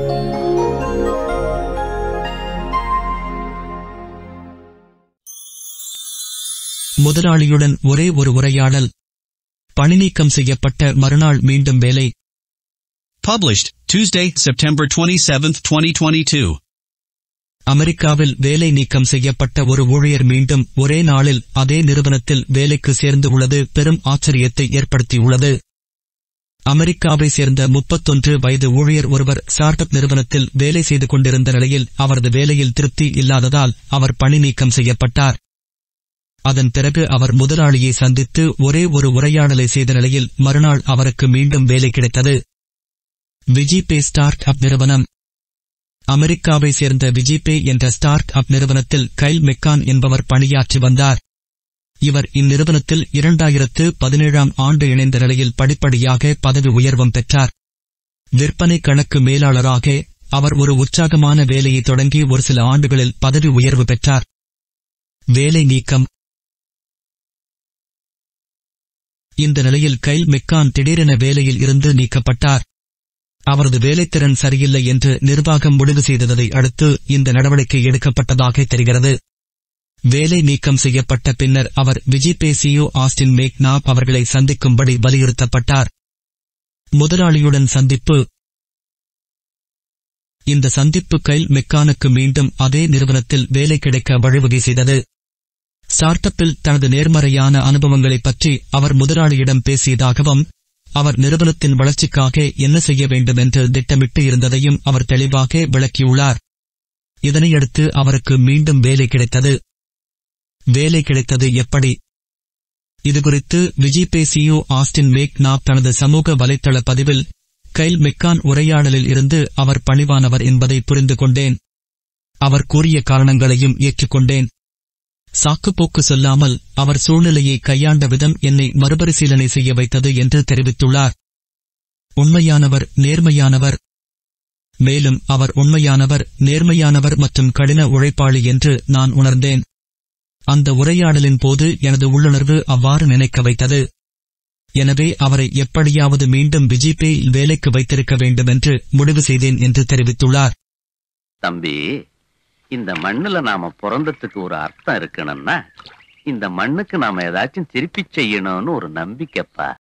முதலாளியுடன் ஒரே ஒரு உரையாடல் பணிநீக்கம் செய்யப்பட்ட மறுநாள் மீண்டும் வேலை Published, Tuesday, September 27, 2022. அமெரிக்காவில் வேலை நீக்கம் செய்யப்பட்ட ஒரு ஊழியர் மீண்டும் ஒரே நாளில் அதே நிறுவனத்தில் வேலைக்கு சேர்ந்து உள்ளது பெரும் ஆச்சரியத்தை ஏற்படுத்தியுள்ளது அமெரிக்காவை சேர்ந்த முப்பத்தொன்று வயது ஊழியர் ஒருவர் ஸ்டார்ட் நிறுவனத்தில் வேலை செய்து கொண்டிருந்த நிலையில் அவரது வேலையில் திருப்தி இல்லாததால் அவர் பணி நீக்கம் செய்யப்பட்டார் அதன் பிறகு அவர் முதலாளியை சந்தித்து ஒரே ஒரு உரையாடலை செய்த நிலையில் மறுநாள் அவருக்கு மீண்டும் வேலை கிடைத்தது விஜிபே ஸ்டார்ட் அப் நிறுவனம் அமெரிக்காவை சேர்ந்த விஜிபே என்ற ஸ்டார்ட் அப் நிறுவனத்தில் கைல் மெக்கான் என்பவர் பணியாற்றி வந்தார் இவர் இந்நிறுவனத்தில் இரண்டாயிரத்து பதினேழாம் ஆண்டு இணைந்த நிலையில் படிப்படியாக பதவி உயர்வும் பெற்றார் விற்பனை கணக்கு மேலாளராக அவர் ஒரு உற்சாகமான வேலையை தொடங்கி ஒரு சில ஆண்டுகளில் பதவி உயர்வு பெற்றார் வேலை நீக்கம் இந்த நிலையில் கைல் மெக்கான் திடீரென வேலையில் இருந்து நீக்கப்பட்டார் அவரது வேலைத்திறன் சரியில்லை என்று நிர்வாகம் முடிவு செய்ததை அடுத்து இந்த நடவடிக்கை எடுக்கப்பட்டதாக தெரிகிறது வேலை நீக்கம் செய்யப்பட்ட பின்னர் அவர் விஜிபே சிஓ ஆஸ்டின் மேக்னாப் அவர்களை சந்திக்கும்படி வலியுறுத்தப்பட்டார் முதலாளியுடன் சந்திப்பு இந்த சந்திப்பு கைல் மெக்கானுக்கு மீண்டும் அதே நிறுவனத்தில் வேலை கிடைக்க வழிவகை செய்தது ஸ்டார்டப்பில் தனது நேர்மறையான அனுபவங்களைப் பற்றி அவர் முதலாளியிடம் பேசியதாகவும் அவர் நிறுவனத்தின் வளர்ச்சிக்காக என்ன செய்ய வேண்டும் என்று திட்டமிட்டு இருந்ததையும் அவர் தெளிவாக விளக்கியுள்ளார் இதனையடுத்து அவருக்கு மீண்டும் வேலை கிடைத்தது வேலை கிடைத்தது எப்படி இதுகுறித்து விஜிபே சிஓ ஆஸ்டின் மேக்னாப் தனது சமூக வலைத்தள பதிவில் கைல் மெக்கான் உரையாடலில் இருந்து அவர் பணிவானவர் என்பதை புரிந்து கொண்டேன் அவர் கூறிய காரணங்களையும் ஏற்றுக்கொண்டேன் சாக்குப்போக்கு சொல்லாமல் அவர் சூழ்நிலையை கையாண்ட விதம் என்னை மறுபரிசீலனை செய்ய வைத்தது என்று தெரிவித்துள்ளார் உண்மையானவர் நேர்மையானவர் மேலும் அவர் உண்மையானவர் நேர்மையானவர் மற்றும் கடின உழைப்பாளி என்று நான் உணர்ந்தேன் அந்த உரையாடலின் போது எனது உள்ளுணர்வு அவ்வாறு நினைக்க வைத்தது எனவே அவரை எப்படியாவது மீண்டும் விஜிபே வேலைக்கு வைத்திருக்க வேண்டும் என்று முடிவு செய்தேன் என்று தெரிவித்துள்ளார் தம்பி இந்த மண்ணுல நாம பிறந்ததுக்கு ஒரு அர்த்தம் இருக்கணும்னா இந்த மண்ணுக்கு நாம ஏதாச்சும் திருப்பி செய்யணும்னு ஒரு நம்பிக்கைப்பா